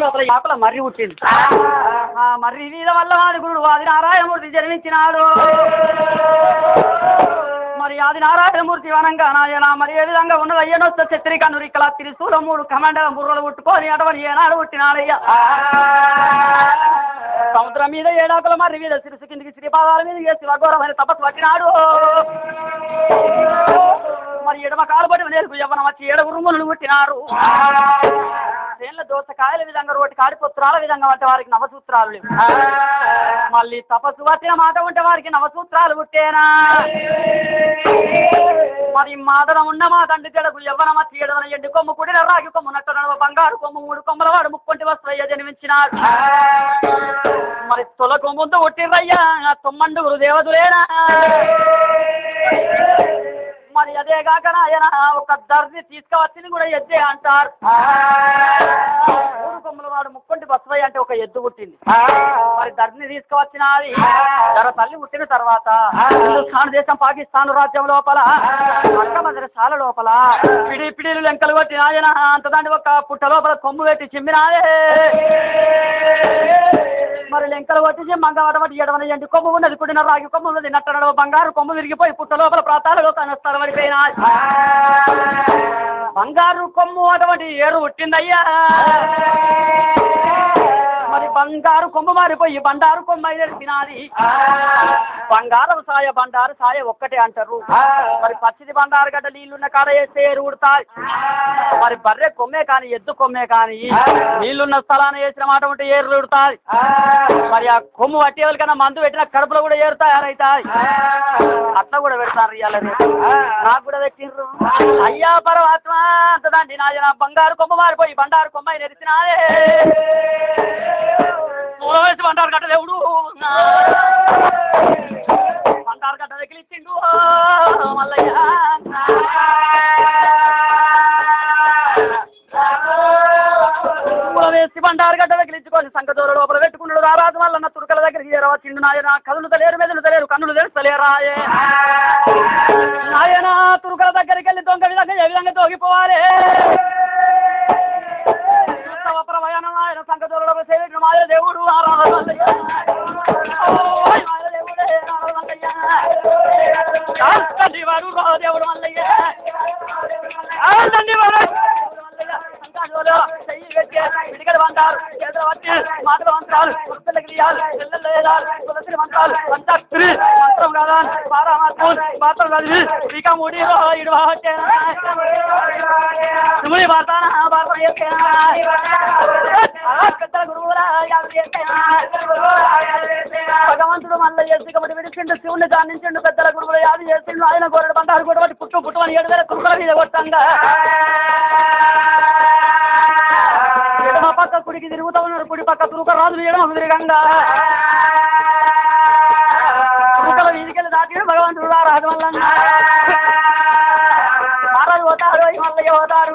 లోపల యాకుల మర్రి పుట్టింది ఆ మర్రి మీద వల్ల వాడి గురుడు ఆది నారాయణమూర్తి జన్మించినాడు మరి ఆది నారాయణమూర్తి వనంగా నాయన మరి ఏ విధంగా ఉన్నది అయ్యనొస్త చిత్రిక నురికల త్రిశూల మూడు కమండల బుర్రలు పుట్టుకొని అటువంటి ఏనాడు పుట్టినాడయ్యా సముద్రం మీద ఏడాకుల మర్రి మీద సిరిసి కిందికి శ్రీపాదాల మీద ఏ శివఘోరమైన తపస్సు పట్టినాడు మరి ఎడమ కాలు పట్టి నేర్పు యవ్వనం వచ్చి ఏడు ఉరుములు పుట్టినారు చేనుల దోసకాయల విధంగా రోటి కాడిపుత్రాల విధంగా అంటే వారికి నవసూత్రాలు లేవు మళ్ళీ తపస్సు వచ్చిన మాట ఉంటే వారికి నవసూత్రాలు పుట్టేనా మరి మాదనం ఉన్న మా తండ్రి చెడకు యవ్వనం వచ్చి ఏడవన ఎండు కొమ్ము కుడిన రాగి కొమ్ము నట్టు నడవ బంగారు కొమ్ము మూడు కొమ్మల వాడు ముక్కొంటి వస్త్రయ్య జన్మించినాడు మరి తొల కొమ్ముందు పుట్టిర్రయ్యా తొమ్మండు గురుదేవదులేనా మరి అదే కాక నాయన ఒక దర్జీ తీసుకువచ్చింది కూడా ఎద్దే అంటారు మూడు కొమ్మల వాడు ముక్కొంటి బస్వయ్య అంటే ఒక ఎద్దు పుట్టింది మరి దర్ని తీసుకువచ్చినది ధర తల్లి పుట్టిన తర్వాత హిందుస్థాన్ దేశం పాకిస్తాన్ రాజ్యం లోపల అక్క మదరసాల లోపల పిడి పిడిలు లెంకలు కొట్టి నాయన అంత దాన్ని ఒక పుట్ట లోపల కొమ్ము పెట్టి చిమ్మినాయే మరి లెంకలు వచ్చి చిమ్మంగా అటువంటి ఎడవన ఎండి కొమ్ము ఉన్నది కుడిన రాగి కొమ్ము ఉన్నది నట్టనడవ బంగారు కొమ్ము విరిగిపోయి పుట్ట లోపల ప్రాతాలలో కనస్తారు పడిపోయినా బంగారు కొమ్ము అటువంటి ఏరు పుట్టిందయ్యా మరి బంగారు కొమ్ము మారిపోయి బండారు కొమ్మ తినాది బంగారం సాయ బండారు సాయ ఒక్కటే అంటారు మరి పచ్చిది బండారు గడ్డ నీళ్లున్న కాడ వేస్తే ఏరు ఉడతాయి మరి బర్రె కొమ్మే కానీ ఎద్దు కొమ్మే కానీ నీళ్లున్న స్థలాన్ని వేసిన మాట ఉంటే ఏర్లు ఉడతాయి మరి ఆ కొమ్ము పట్టే కన్నా మందు పెట్టిన కడుపులో కూడా ఏరుతాయి అవుతాయి అట్లా కూడా పెడతారు ఇవాళ రేపు. నాకు కూడా పెట్టిండ్రు అయ్యా పరమాత్మ అంతదండి నాయన బంగారు కొమ్మ మారిపోయి బండారు కొమ్మ నెరిచినాదే మూల వేసి బండారు గడ్డ దేవుడు బండారు గడ్డ దగ్గరిచ్చిండు మల్లయ్య మూల వేసి బండారు గడ్డ దగ్గరించుకొని సంకదూర లోపల పెట్టుకున్నాడు రారాజు వల్ల తురుకల దగ్గరికి చేరవచ్చిండు నాయన కదులు తలేరు మెదలు తలేరు కన్నులు తెలుస్తలేరాయే నాయన తురుకల దగ్గరికి వెళ్ళి దొంగ విధంగా ఏ విధంగా తోగిపోవాలి ఉత్సవ ప్రవయానం ఆయన సంకదూరలో సేవించిన మాయ దేవుడు ఆరాధనయ్య. ఓయ్ మాయ దేవుడే ఆరాధనయ్య. కాంతండి వాడు రా దేవుడు మల్లయ్య కాంతండి వాడు మల్లయ్య. సంతానోలు చెయ్యి పెట్టి పిడికలు అంటారు చేతులు పట్టి మాటలు మంత్రాలు పుస్తలకి తీయాలి పిల్లలు వేయాలి తులసి మంత్రాలు పంచాక్షరి మంత్రం కదా పారామాత్రం పాత్రం చదివి ఇక ముడి ఇడు నువ్వు వార్తానా వార్త చేస్తేనా పెద్దల గురువులా యాభై చేస్తేనా భగవంతుడు మళ్ళీ చేసి కాబట్టి విడిచిండు శివుని దానించిండు పెద్దల గురువులు యాది చేసిండు ఆయన గోరడు బండారు కూడా పుట్టు పుట్టు అని ఏడు వేల కుక్కల మీద కొట్టంగా ఎడమ పక్క కుడికి తిరుగుతా ఉన్నారు కుడి పక్క తురుక రాజులు ఎడమ తిరగంగా తురుకల వీధికెళ్ళి దాటి భగవంతుడు రా రాజు వల్ల మహారాజు పోతాడు ఈ మల్లయ్య పోతాడు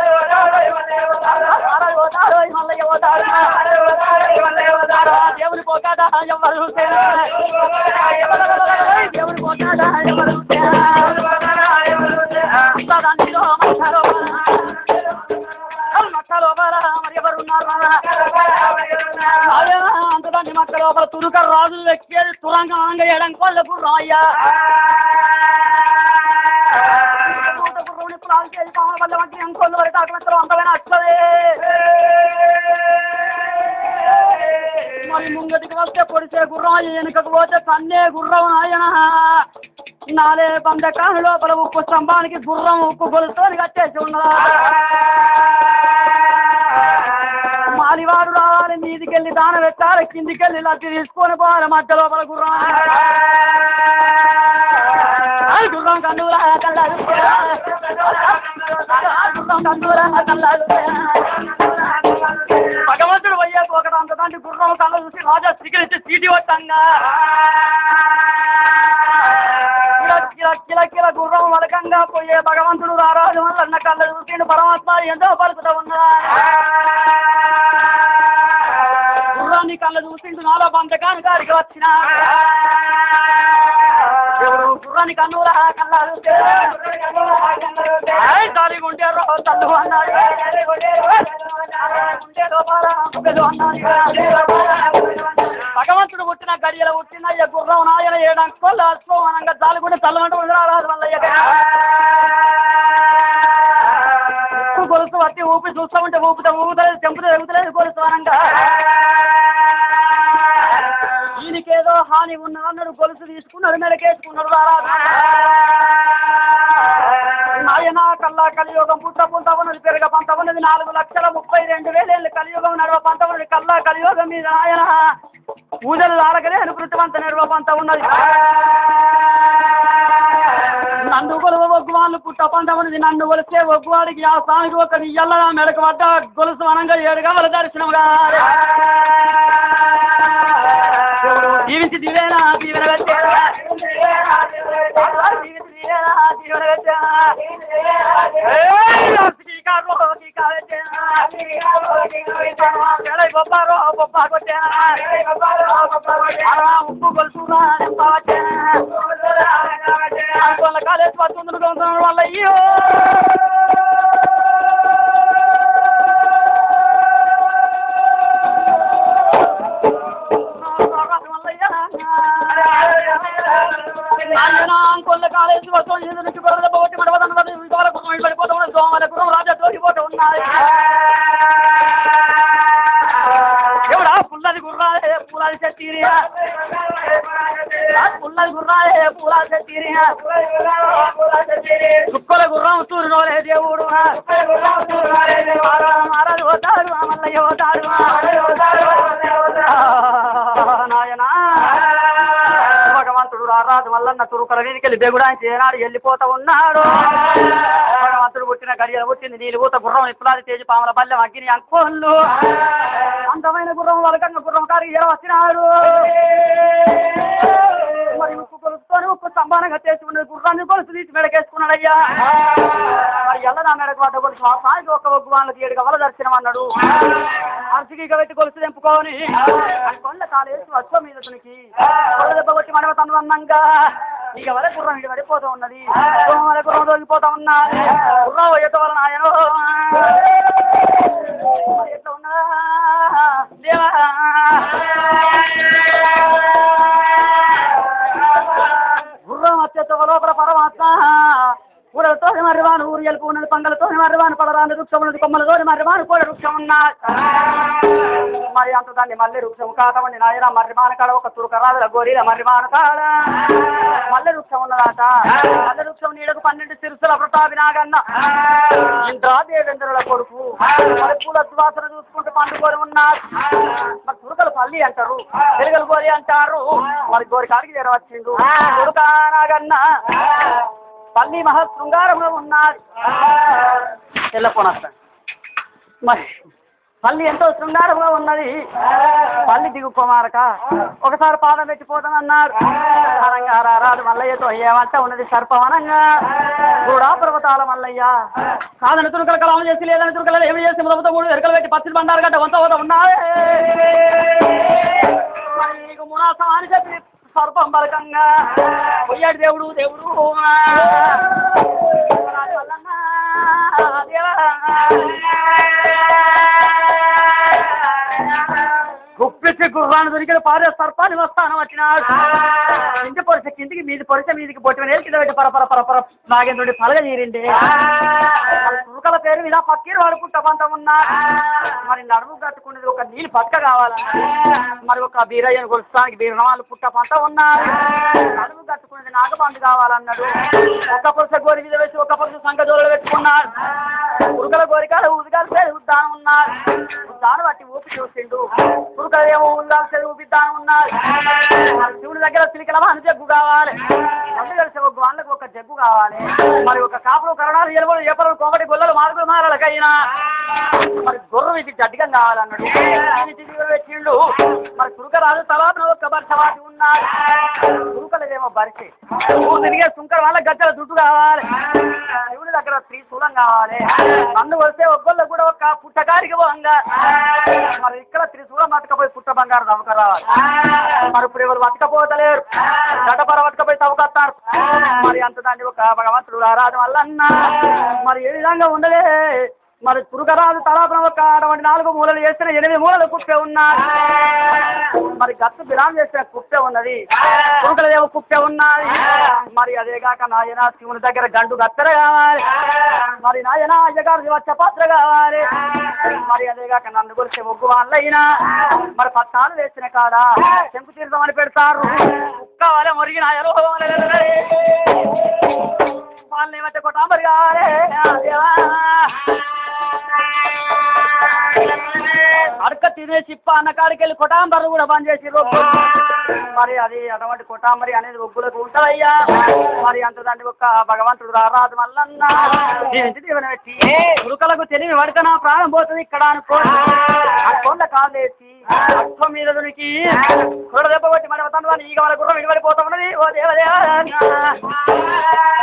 మహారాజు పోతాడు ఈ మల్లయ్య పోతాడు దేవుని పోకాట ఎవరు చూసేనా? దేవుని పోకాట ఎవరు చూసేనా? దాంట్లో మధ్యలో మక్క లోపల మరి ఎవరున్నారు అయ్యా, అంతదాన్ని మక్క లోపల తురుక రాజు ఎక్కేది తురంగంగా ఎడం కొల్లకు రాయ్యా మరి ముంగటికి వస్తే పొడిచే గుర్రం వెనుకకు పోతే కన్నే గుర్రం ఆయన నాలే బంధకాని లోపల ఉప్పు స్తంభానికి గుర్రం ఉప్పు గొలుతో కట్టేసి ఉన్నదా మాలివాడు రావాలి మీదికెళ్ళి దాన పెట్టాలి కిందికెళ్ళి లడ్డు తీసుకొని పోవాలి మధ్య లోపల గుర్రం ఆ గుర్రం కన్నురా కళ్ళాలు గుర్రం కన్నురా కళ్ళాలు భగవంతుడు పోయాక ఒకటి అంతదాన్ని గుర్రం కళ్ళ చూసి రాజా స్వీకరించి చీటి కొట్టంగా కిల కిల కిల కిల గుర్రం వలకంగా పోయే భగవంతుడు రారాజు వల్ల అన్న కళ్ళ చూసి పరమాత్మ ఎంతో పలుకుతా ఉన్నా గుర్రాన్ని కళ్ళ చూసిండు నాలో బంధకాని కాడికి వచ్చిన ఎవరు గుర్రాన్ని కన్నురా కళ్ళ చూస్తే తాలిగుంటే రో తల్లు అన్నాడు ఉండే లోపల ముగ్గలు అన్నాడు భగవంతుడు పుట్టిన గడియల పుట్టిన అయ్య గుర్రం నాయన ఏడంకోళ్ళు అనంగా జాలుకుంటే చల్లమంటే ఉండరాదు మల్లయ్య ఉప్పు గొలుసు పట్టి ఊపి చూస్తా ఉంటే ఊపుతా ఊపుతలేదు చెంపుతా ఎగుతలేదు గొలుసు అనంగా ఈయనకేదో హాని ఉన్నదన్నాడు గొలుసు తీసుకున్నాడు మెలకేసుకున్నాడు రారాదు నాయన కల్లా కలియుగం పుట్ట పుంత ఉన్నది పెరగ పంత ఉన్నది నాలుగు లక్షల ముప్పై రెండు వేలు కలియుగం నడవ పంత ఉన్నది కల్లా కలియుగం మీద నాయన పూజలు దారగలే అనుకృతవంత నిర్వ పంత ఉన్నది నన్ను కొలువ ఒగ్గువాళ్ళు పుట్ట పంట ఉన్నది నన్ను కొలిస్తే ఒగ్గువాడికి ఆ స్వామికి ఒక ఎల్ల మెడకు పడ్డ గొలుసు అనంగా ఏడు గమల దర్శనం జీవించి దివేనా దీవెన పెట్టేనా జీవించి దివేనా దీవెన పెట్టేనా ఉప్పు కొలుసురా కాలేజ్ పడుతుంది వల్ల అయ్యో కొల్ల కాలేజీ వస్తువులు చేసి నుంచి గొడవల పోటీ మడవదన్నది విధాల కుటుంబం పడిపోతూ ఉన్నది దోమల కుటుంబం రాజా తోలిపోతూ ఉన్నాయి ఎవడా పుల్లది గుర్రాలే పూలాది చెట్టిరియా పుల్లది గుర్రాలే పూలాది చెట్టిరియా చుక్కల గుర్రం తూరునోలే దేవుడు మారాడు పోతాడు మల్లయ్య పోతాడు నాయనా భగవంతుడు రారాజు మల్లన్న తురుకల వీధికి వెళ్ళి బెగుడానికి ఏనాడు వెళ్ళిపోతా ఉన్నాడు భగవంతుడు పుట్టిన గడియలు పుట్టింది నీళ్ళు పూత గుర్రం ఇప్పులాది తేజి పాముల బల్లెం అగ్గిని అంకోళ్ళు అందమైన గుర్రం వలకంగా గుర్రం కాడికి ఎలా వచ్చినాడు మరి ఉప్పు కొలుసుకొని ఉప్పు సంబానంగా చేసి ఉన్నది గుర్రాన్ని కొలుసు తీసి మెడకేసుకున్నాడయ్యా మరి ఎల్ల నా మెడకు పడ్డ కొలుసు ఆ సాయంత్రం ఒక్క ఒగ్గు వాళ్ళకి ఏడు గవల దర్శనం అన్నాడు అరసికి పెట్టి కొలుసు తెంపుకొని అని కొండ కాలేసి వచ్చో మీద అతనికి కొండ దెబ్బ కొట్టి మనవ తను అన్నంగా ఇక వరకు గుర్రం ఇటు పడిపోతూ ఉన్నది గుర్రం వరకు గుర్రం తొలగిపోతా ఉన్నది గుర్రం పోయేట వలన ఆయన ఎట్లా ఉన్నదా దేవా గుర్రం వచ్చేట లోపల పరమాత్మ కూడలతో మర్రివాను ఊరు ఎలుపు ఉన్నది పంగలతో మర్రివాను పడరాని వృక్షం ఉన్నది కొమ్మలతో మర్రివాను కూడా వృక్షం ఉన్నది మరి అంత దాన్ని మల్లె వృక్షం కాకమండి నాయన మర్రిమాన కాడ ఒక తురుకరాదుల గోరీల మర్రిమాన కాడ మల్లె వృక్షం ఉన్నదాట మల్లె వృక్షం నీడకు పన్నెండు సిరుసుల ప్రతాపి నాగన్న ఇంద్రా దేవేంద్రుల కొడుకు మరి పూల సువాసన చూసుకుంటూ పండుకొని ఉన్నారు మరి తురుకలు పల్లి అంటారు వెలుగలు గోరి అంటారు మరి గోరి కాడికి చేరవచ్చిండు కొడుక నాగన్న పల్లి మహాశృంగారంలో ఉన్నారు తెల్లపోనస్తాను మరి పల్లి ఎంతో శృంగారంగా ఉన్నది పల్లి దిగు కుమారక ఒకసారి పాదం పెట్టిపోతానన్నారు అనంగా రాదు మల్లయ్యతో ఏమంట ఉన్నది సర్పవనంగా కూడా పర్వతాల మల్లయ్య కాదని తురుకల కలాం చేసి లేదని తురుకల ఏమి చేసి మొదట మూడు ఎరకలు పెట్టి పచ్చి బండారు గడ్డ వంత పోతా ఉన్నావే మరి నీకు మునాసం అని చెప్పి సర్పం బలకంగా పొయ్యాడు దేవుడు దేవుడు గుప్పెచ్చి గుర్రాన్ని దొరికిన పారే సర్పాన్ని వస్తాను వచ్చినాడు ఇంటి పొరిసె కిందికి మీది పొరిసె మీదికి బొట్టి నేలు కింద పెట్టి పర పర పర పర నాగేంద్రుడి పలగ తీరిండి తురుకల పేరు మీద పక్కీరు వాడుకుంట పంత ఉన్నా మరి నడుము కట్టుకునేది ఒక నీళ్ళు పక్క కావాలన్నా మరి ఒక బీరయ్యను కొలుస్తానికి బీరనాలు పుట్ట పంట ఉన్నారు నడుము కట్టుకునేది నాగబంధు కావాలన్నాడు ఒక పురుష గోరి మీద వేసి ఒక పురుష సంఘ జోలు పెట్టుకున్నాడు ఉరుకల గోరికాలు ఉదిగాలు పేరు ఉద్దానం ఉన్నారు ఉద్దానం బట్టి ఊపి చూసిండు ఉరుకలు ఏమో ఉద్దాలు పేరు ఊపిద్దానం ఉన్నారు మరి శివుని దగ్గర సిలికల వాహన జగ్గు కావాలి రెండు కలిసి ఒక వాళ్ళకి ఒక జగ్గు కావాలి మరి ఒక కాపులు కరణాలు ఎలువలు ఏపలు కోకటి గొల్లలు మార్పులు మారాలకైనా మరి గుర్రం ఇది జడ్డిగా కావాలన్నాడు ఆయన జీవులు పెట్టిండు మరి తురుకరాజు తలాపున ఒక బర్షవాసి ఉన్నాడు తురుకలదేమో బరిసి ఊరు తిరిగే సుంకర వాళ్ళ గజ్జల దుడ్డు కావాలి శివుని దగ్గర స్త్రీ శూలం కావాలి నన్ను వస్తే ఒక్కళ్ళు కూడా ఒక పుట్టగారికి పోంగా మరి ఇక్కడ త్రిశూలం పట్టుకపోయి పుట్ట బంగారు నమ్మకం రావాలి మరి ఇప్పుడు ఎవరు పట్టుకపోతలేరు గడపర పట్టుకపోయి తవ్వుకొస్తారు మరి అంత దాన్ని ఒక భగవంతుడు ఆరాధన వల్ల అన్న మరి ఏ విధంగా ఉండలే మరి తురుగరాజు తలాపన ఒక అటువంటి నాలుగు మూలలు చేసిన ఎనిమిది మూలలు కుప్పే ఉన్నారు మరి గత్తు బిరాం చేసిన కుప్పే ఉన్నది తురుకలదేమో కుప్పే ఉన్నది మరి అదే కాక నాయన శివుని దగ్గర గండు గత్తెర కావాలి మరి నాయన అయ్యగారు వచ్చ పాత్ర కావాలి మరి అదే కాక నన్ను గురించి ముగ్గు వాళ్ళైనా మరి పట్టాలు వేసిన కాడ చెంపు తీర్థమని పెడతారు కుక్క వాళ్ళే మురిగిన వాళ్ళని ఏమంటే కొట్టాంబరి కావాలి ఆ దేవా. అడక తినే చిప్ప అన్న కాడికి వెళ్ళి కొటాంబరు కూడా బంద్ చేసి రొగ్గు మరి అది అటువంటి కొటాంబరి అనేది ఒగ్గులకు ఉంటదయ్యా మరి అంత దాన్ని ఒక్క భగవంతుడు రారాజు మల్లన్న దీనికి దీవెన పెట్టి ఉరుకలకు తెలివి పడకనా ప్రాణం పోతుంది ఇక్కడ అనుకో ఆ కొండ కాలేసి అశ్వం మీద దునికి కొడ దెబ్బ కొట్టి మరి తండ్రి ఈగ వాళ్ళ గుర్రం ఇడిపడిపోతా ఉన్నది ఓ దేవదేవ